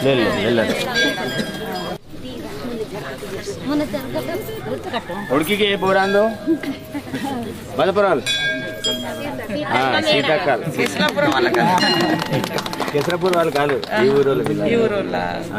లేదు లేదు, వెళ్ళండి ಹುಡುಗಿಗೆ ಬೋರಾಂದು ಮದಪುರಾಲ್ ఆ, సీతాకాల్ కృష్ణాపురం వాళ్ళ కదా కెసరపూర్ వాళ్ళు కాదు ఈ ఊరు వాళ్ళు పిల్లలు. ఈ ఊరు వాళ్ళ ఆ.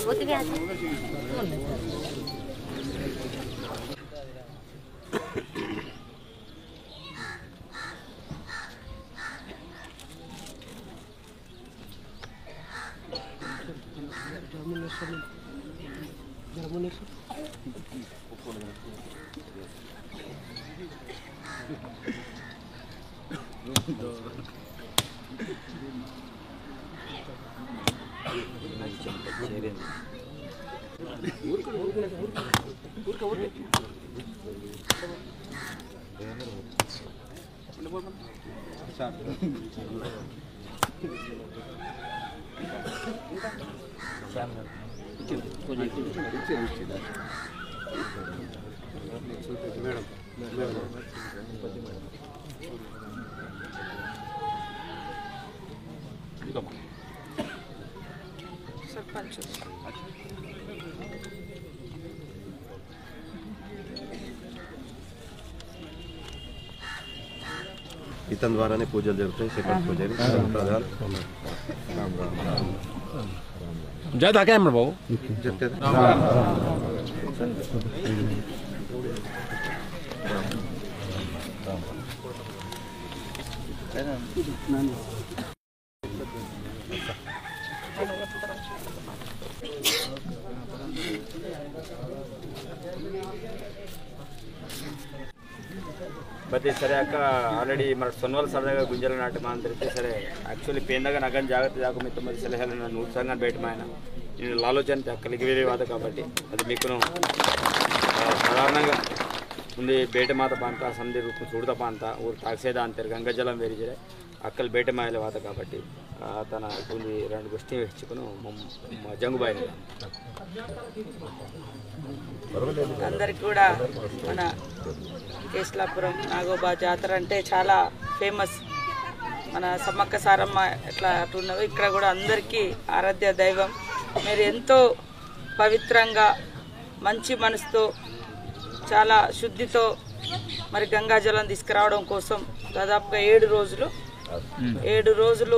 సర్పంచ్ ఇతని ద్వారానే పూజలు జరుగుతాయి సెకండ్ పూజలు ప్రధాన్ రామ్ రామ్ రామ్ జై తాకేమ్ర బాబు చెప్తే ಮತ್ತೆ ಸರಿ ಅಕ್ಕ ಆಲ್ರೆಡಿ మన సొన్నవల్ సరదాగా గుంజల నాటి మా అందరికీ సరే యాక్చువల్లీ పేందగా నగని జాగ్రత్త జాకమిత్త మరి సలహాలు నన్ను ఉత్సాహంగా బయటమాయన నేను ఆలోచన అక్కడికి వేరే వాద కాబట్టి అది మీకును ఆ, సాధారణంగా ఉంది ಬೇಟೆ ಮಾತ ಪಾಂತ ಸಂಧಿ ರೂಪ ಸುಡ್ದ ಪಾಂತ ಊರು ತಾಕ್సేದ ಅಂತಾರೆ ಗಂಗಾಜలం వేరిజరే అక్కలు ಬೇಟೆ మాయల వాత కాబట్టి ఆ, తన ఉంది రెండు గోష్ఠి ಹೆಚ್ಚುకును జంగుబాయి అందరికి కూడా మన కేశలాపురం నాగోబా జాతర అంటే చాలా ఫేమస్ మన సమ్మక్క సారమ్మ ఎట్లా అటు ఉన్నదో ఇక్కడ కూడా అందరికీ ఆరాధ్య దైవం మీరు ఎంతో పవిత్రంగా మంచి మనసుతో చాలా శుద్ధితో మరి గంగాజలం తీసుకురావడం కోసం దాదాపుగా ఏడు రోజులు ఏడు రోజులు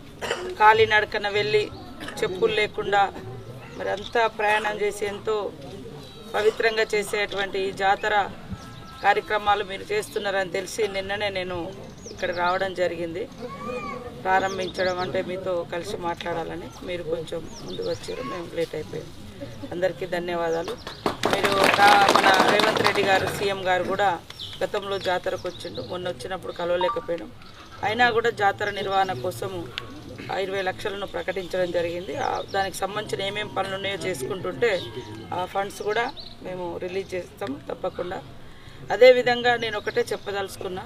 కాలినడకన వెళ్ళి చెప్పులు లేకుండా మరి అంతా ప్రయాణం చేసి ఎంతో పవిత్రంగా చేసేటువంటి ఈ జాతర కార్యక్రమాలు మీరు చేస్తున్నారని తెలిసి నిన్ననే నేను ఇక్కడ రావడం జరిగింది ప్రారంభించడం అంటే మీతో కలిసి మాట్లాడాలని మీరు కొంచెం ముందు వచ్చారు మేము లేట్ అయిపోయాం అందరికీ ధన్యవాదాలు మీరు రా- మన రేవంత్ రెడ్డి గారు సీఎం గారు కూడా గతంలో జాతరకు వచ్చిండు మొన్న వచ్చినప్పుడు కలవలేకపోయాం అయినా కూడా జాతర నిర్వహణ కోసము ఆ ఇరవై లక్షలను ప్రకటించడం జరిగింది ఆ దానికి సంబంధించిన ఏమేమి పనులు ఉన్నాయో చేసుకుంటుంటే ఆ ఫండ్స్ కూడా మేము రిలీజ్ చేస్తాం తప్పకుండా అదేవిధంగా నేను ఒకటే చెప్పదలుచుకున్నా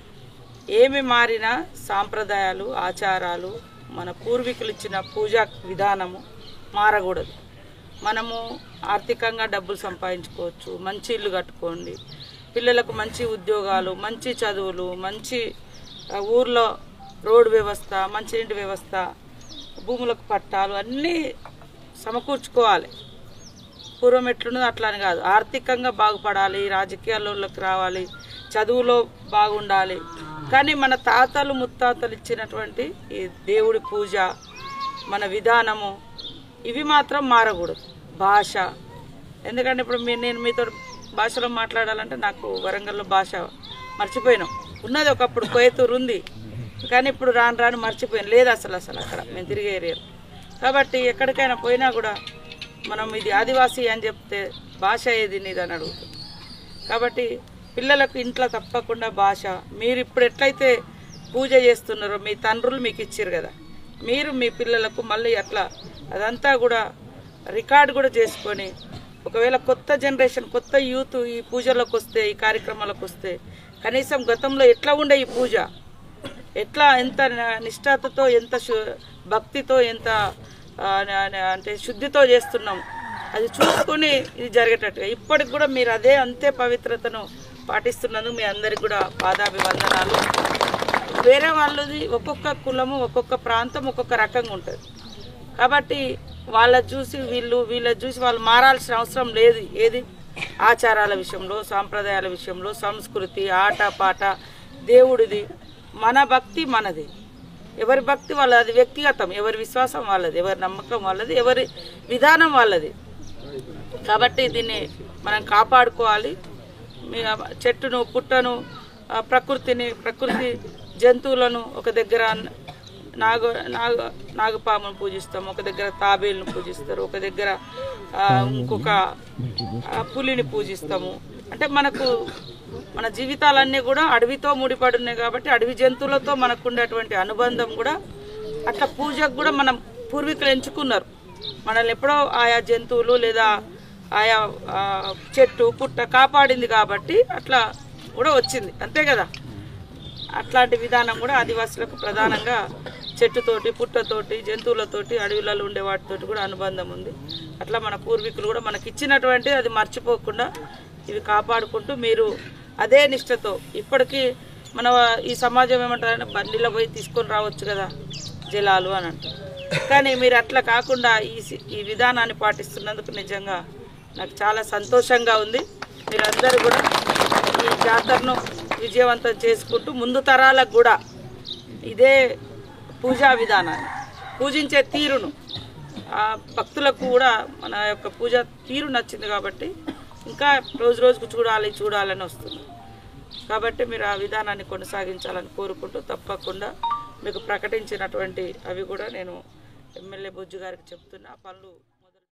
ఏమి మారినా సాంప్రదాయాలు ఆచారాలు మన పూర్వీకులు ఇచ్చిన పూజా విధానము మారకూడదు మనము ఆర్థికంగా డబ్బులు సంపాదించుకోవచ్చు మంచి ఇల్లు కట్టుకోండి పిల్లలకు మంచి ఉద్యోగాలు మంచి చదువులు మంచి ఆ, ఊర్లో రోడ్డు వ్యవస్థ మంచినీటి వ్యవస్థ భూములకు పట్టాలు అన్నీ సమకూర్చుకోవాలి పూర్వం ఎట్లున్నదో అట్లా అని కాదు ఆర్థికంగా బాగుపడాలి రాజకీయాల్లోకి రావాలి చదువులో బాగుండాలి కానీ మన తాతలు ముత్తాతలు ఇచ్చినటువంటి ఈ దేవుడి పూజ మన విధానము ఇవి మాత్రం మారకూడదు భాష ఎందుకంటే ఇప్పుడు మీ నేను మీతో భాషలో మాట్లాడాలంటే నాకు వరంగల్లో భాష మర్చిపోయినాం ఉన్నది ఒకప్పుడు కోయతూరు ఉంది కానీ ఇప్పుడు రాను రాను మర్చిపోయాను లేదు అసలు అసలు అక్కడ మేము తిరిగే ఏరియాలో కాబట్టి ఎక్కడికైనా పోయినా కూడా మనం ఇది ఆదివాసీ అని చెప్తే భాష ఏది నీది అని అడుగుతుంది కాబట్టి పిల్లలకు ఇంట్లో తప్పకుండా భాష మీరు ఇప్పుడు ఎట్లయితే పూజ చేస్తున్నారో మీ తండ్రులు మీకు ఇచ్చారు కదా మీరు మీ పిల్లలకు మళ్ళీ అట్లా అదంతా కూడా రికార్డు కూడా చేసుకొని ఒకవేళ కొత్త జనరేషన్ కొత్త యూత్ ఈ పూజలకు వస్తే ఈ కార్యక్రమాలకు వస్తే కనీసం గతంలో ఎట్లా ఉండే ఈ పూజ ఎట్లా ఎంత న- నిష్ఠాతతో ఎంత శు- భక్తితో ఎంత ఆ, న- న- అంటే శుద్ధితో చేస్తున్నాం అది చూసుకుని ఇది జరిగేటట్టుగా ఇప్పటికి కూడా మీరు అదే అంతే పవిత్రతను పాటిస్తున్నందుకు మీ అందరికి కూడా పాదాభివందనాలు వేరే వాళ్ళది ఒక్కొక్క కులము ఒక్కొక్క ప్రాంతం ఒక్కొక్క రకంగా ఉంటుంది కాబట్టి వాళ్ళ చూసి వీళ్ళు వీళ్ళ చూసి వాళ్ళు మారాల్సిన అవసరం లేదు ఏది ఆచారాల విషయంలో సాంప్రదాయాల విషయంలో సంస్కృతి ఆట పాట దేవుడిది మన భక్తి మనది ఎవరి భక్తి వాళ్ళది అది వ్యక్తిగతం ఎవరి విశ్వాసం వాళ్ళది ఎవరి నమ్మకం వాళ్ళది ఎవరి విధానం వాళ్ళది కాబట్టి దీన్ని మనం కాపాడుకోవాలి మీ- చెట్టును పుట్టను ఆ ప్రకృతిని ప్రకృతి జంతువులను ఒక దగ్గర నాగ నాగ నాగపామును పూజిస్తాం ఒక దగ్గర తాబేలును పూజిస్తారు ఒక దగ్గర ఆ, ఇంకొక ఆ, పులిని పూజిస్తాము అంటే మనకు మన జీవితాలన్నీ కూడా అడవితో ముడిపడి ఉన్నాయి కాబట్టి అడవి జంతువులతో మనకు ఉండేటువంటి అనుబంధం కూడా అట్లా పూజకు కూడా మనం పూర్వీకులు ఎంచుకున్నారు మనల్ని ఎప్పుడో ఆయా జంతువులు లేదా ఆయా ఆ, చెట్టు పుట్ట కాపాడింది కాబట్టి అట్లా కూడా వచ్చింది అంతే కదా అట్లాంటి విధానం కూడా ఆదివాసులకు ప్రధానంగా చెట్టుతోటి పుట్టతోటి జంతువులతోటి అడవులలో ఉండే వాటితోటి కూడా అనుబంధం ఉంది అట్లా మన పూర్వీకులు కూడా మనకి ఇచ్చినటువంటి అది మర్చిపోకుండా ఇవి కాపాడుకుంటూ మీరు అదే నిష్టతో ఇప్పటికీ మన ఈ సమాజం ఏమంటారంటే బండిలో పోయి తీసుకొని రావచ్చు కదా జలాలు అని అంటారు కానీ మీరు అట్లా కాకుండా ఈ సి- ఈ విధానాన్ని పాటిస్తున్నందుకు నిజంగా నాకు చాలా సంతోషంగా ఉంది మీరందరూ కూడా ఈ జాతరను విజయవంతం చేసుకుంటూ ముందు తరాలకు కూడా ఇదే పూజా విధానాన్ని పూజించే తీరును ఆ భక్తులకు కూడా మన యొక్క పూజ తీరు నచ్చింది కాబట్టి ఇంకా రోజు రోజుకు చూడాలి చూడాలని వస్తుంది కాబట్టి మీరు ఆ విధానాన్ని కొనసాగించాలని కోరుకుంటూ తప్పకుండా మీకు ప్రకటించినటువంటి అవి కూడా నేను ఎమ్మెల్యే బొజ్జు గారికి చెప్తున్నా ఆ పనులు